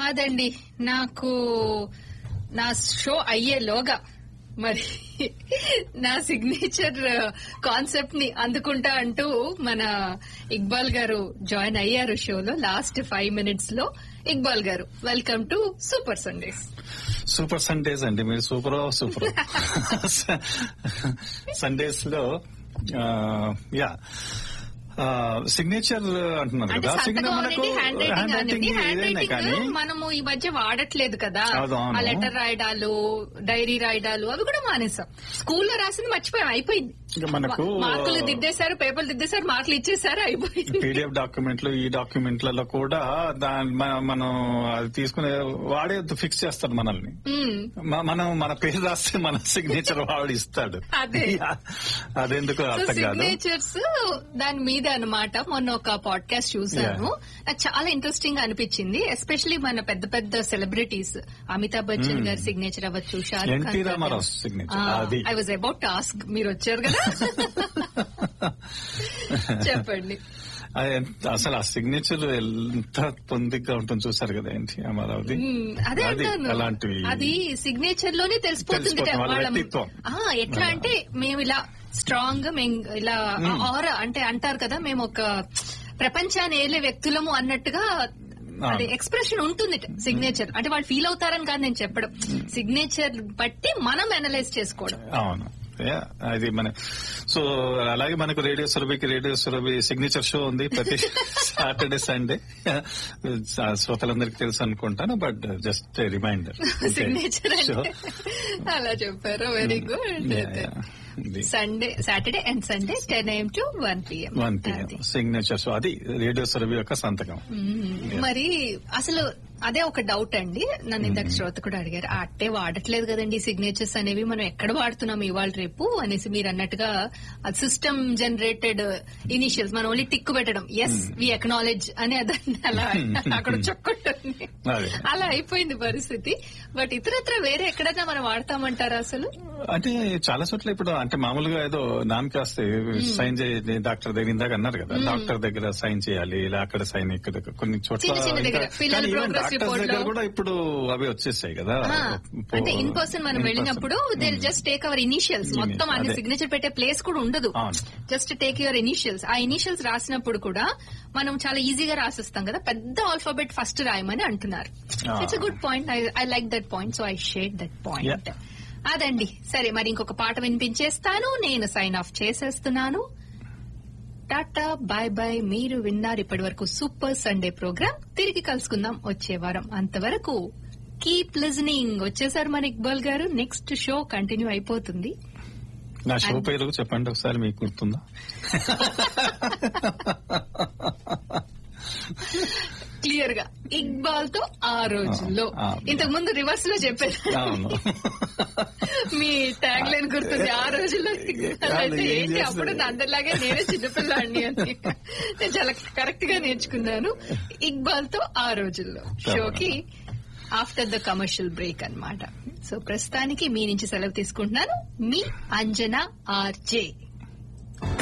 అదండి నాకు నా షో అయ్యేలోగా మరి నా సిగ్నేచర్ కాన్సెప్ట్ ని అందుకుంటా అంటూ మన ఇక్బాల్ గారు జాయిన్ అయ్యారు షోలో లాస్ట్ ఫైవ్ మినిట్స్ లో ఇక్బాల్ గారు welcome to super Sundays super Sundays అండి మీరు సూపర్ సూపర్ సండేస్ లో యా సిగ్నేచర్ అంటున్నారు అంటే కదా సంతకం మనకు అనేది హ్యాండ్ రైటింగ్ హ్యాండ్ అనేది రైటింగ్ హ్యాండ్ ఏదైనా కానీ రైటింగ్ మనము ఈ మధ్య వాడట్లేదు కదా అవును, అవును. ఆ లెటర్ రాయడాలు డైరీ రాయడాలు అవి కూడా మానేసాం స్కూల్లో రాసింది మర్చిపోయాం అయిపోయింది ఇక మనకు మార్కులు దిద్దేశారు పేపర్లు దిద్దేశారు మార్కులు ఇచ్చేసారు అయిపోయింది పీడిఎఫ్ డాక్యుమెంట్లు ఈ డాక్యుమెంట్లలో కూడా దాని మ- మనం అది తీసుకునే వాడే ఫిక్స్ చేస్తాడు మనల్ని ఉమ్, మ- మనం మన పేరు రాస్తే మన సిగ్నేచర్ వాడు ఇస్తాడు అదే. అదెందుకు సో అర్థం కాదు సిగ్నేచర్స్ దాని మీద అన్నమాట మొన్న ఒక పాడ్కాస్ట్ చూసాను నాకు చాలా ఇంట్రెస్టింగ్ గా అనిపించింది ఎస్పెషలీ మన పెద్ద పెద్ద సెలబ్రిటీస్ అమితాబ్ బచ్చన్ గారి సిగ్నేచర్ అవ్వచ్చు షారుఖ్ ఎన్టీ ఖాన్ రామారావు signature, అది. ఐ వాజ్ అబౌట్ టాస్క్ మీరు వచ్చారు కదా చెప్పండి అది ఎంత- అసలు ఆ సిగ్నేచర్ ఎంత పొందిగ్గా ఉంటుంది చూసారు కదా ఏంటి అమరావతి మ్మ్. అదే అది అంటాను అలాంటివి అది సిగ్నేచర్ లోనే తెలిసిపోతుంది తెలిసిపోతుంది, వాళ్ళ వాళ్ళ- వ్యక్తిత్వం. ఆ, ఎట్లా అంటే మేము ఇలా స్ట్రాంగ్ మేము ఇలా ఆర అంటే అంటారు కదా మేము ఒక ప్రపంచాన్ని ఏలే వ్యక్తులము అన్నట్టుగా అది ఎక్స్ప్రెషన్ ఉంటుంది సిగ్నేచర్ అంటే వాళ్ళు ఫీల్ అవుతారని కాదు నేను చెప్పడం సిగ్నేచర్ బట్టి మనం అనలైజ్ చేసుకోవడం అవును Yeah, అది మన సో అలాగే మనకు రేడియో సురభికి రేడియో సురభి సిగ్నేచర్ షో ఉంది ప్రతి సాటర్డే సండే శ్రోతలందరికీ తెలుసు అనుకుంటాను బట్ జస్ట్ రిమైండర్ సిగ్నేచర్ అంటే అలా చెప్పారు very good Sunday Saturday and Sunday ten AM to one PM one PM signature show అది రేడియో సురభి యొక్క సంతకం మరి అసలు అదే ఒక డౌట్ అండి నన్ను ఇందాక శ్రోత కూడా అడిగారు ఆ అట్టే వాడట్లేదు కదండి సిగ్నేచర్స్ అనేవి మనం ఎక్కడ వాడుతున్నాం ఇవాళ రేపు అనేసి మీరు అన్నట్టుగా సిస్టమ్ జనరేటెడ్ ఇనిషియల్స్ మనం ఓన్లీ టిక్ పెట్టడం ఎస్ వి ఎక్నాలెడ్జ్ అని అదండి అలా అక్కడ చొక్కుంటుంది అదే. అలా అయిపోయింది పరిస్థితి బట్ ఇతరత్ర వేరే ఎక్కడైనా మనం వాడతామంటారా అసలు అంటే చాలా చోట్ల ఇప్పుడు అంటే మామూలుగా ఏదో నామ్ కాస్తే సైన్ చేయండి డాక్టర్ దగ్గర ఇందాక అన్నారు కదా డాక్టర్ దగ్గర సైన్ చేయాలి ఇలా అక్కడ సైన్ ఇక్కడ కొన్ని చోట్ల చిన్న చిన్న దగ్గర, ఇంకా- పిల్లల కానీ even progress డాక్టర్స్ report దగ్గర లో- కూడా ఇప్పుడు అవి వచ్చేసాయి కదా ఆ, పో- అంటే ఇన్ పర్సన్ మనం in person. వెళ్ళినప్పుడు they just take our initials Initials, మొత్తం అన్ని అదే. సిగ్నేచర్ పెట్టే ప్లేస్ కూడా ఉండదు అవును. జస్ట్ టేక్ యువర్ ఇనిషియల్స్ ఆ ఇనిషియల్స్ రాసినప్పుడు కూడా మనం చాలా ఈజీగా రాసిస్తాం కదా పెద్ద ఆల్ఫాబెట్ ఫస్ట్ రాయమని అంటున్నారు Ah. It's good point I like that point so I share that point Yeah. అదండి సరే మరి ఇంకొక పాట వినిపించేస్తాను నేను సైన్ ఆఫ్ చేసేస్తున్నాను టాటా బాయ్ బాయ్ మీరు విన్నారు ఇప్పటి వరకు సూపర్ సండే ప్రోగ్రామ్ తిరిగి కలుసుకుందాం వచ్చే వారం అంతవరకు కీప్ లిజనింగ్ వచ్చేసారు మన ఇక్బాల్ గారు నెక్స్ట్ షో కంటిన్యూ అయిపోతుంది నా షో పేరు చెప్పండి ఒకసారి మీకు గుర్తుందా క్లియర్ గా ఇక్బాల్ తో ఆ రోజుల్లో ఆ. ఇంతకు ముందు రివర్స్ లో చెప్పారు అవును మీ ట్యాగ్ లైన్ గుర్తుంది ఆ రోజుల్లో ఇక్బాల్ అయితే ఏం ఏంటి చేస్తారు? అప్పుడు అందరిలాగే నేనే చిన్నపిల్లాడిని అని నేను చాలా కరెక్ట్ గా నేర్చుకున్నాను ఇక్బాల్ తో ఆ రోజుల్లో షోకి ఆఫ్టర్ ద కమర్షియల్ బ్రేక్ అన్నమాట సో ప్రస్తుతానికి మీ నుంచి సెలవు తీసుకుంటున్నాను మీ అంజనా ఆర్జే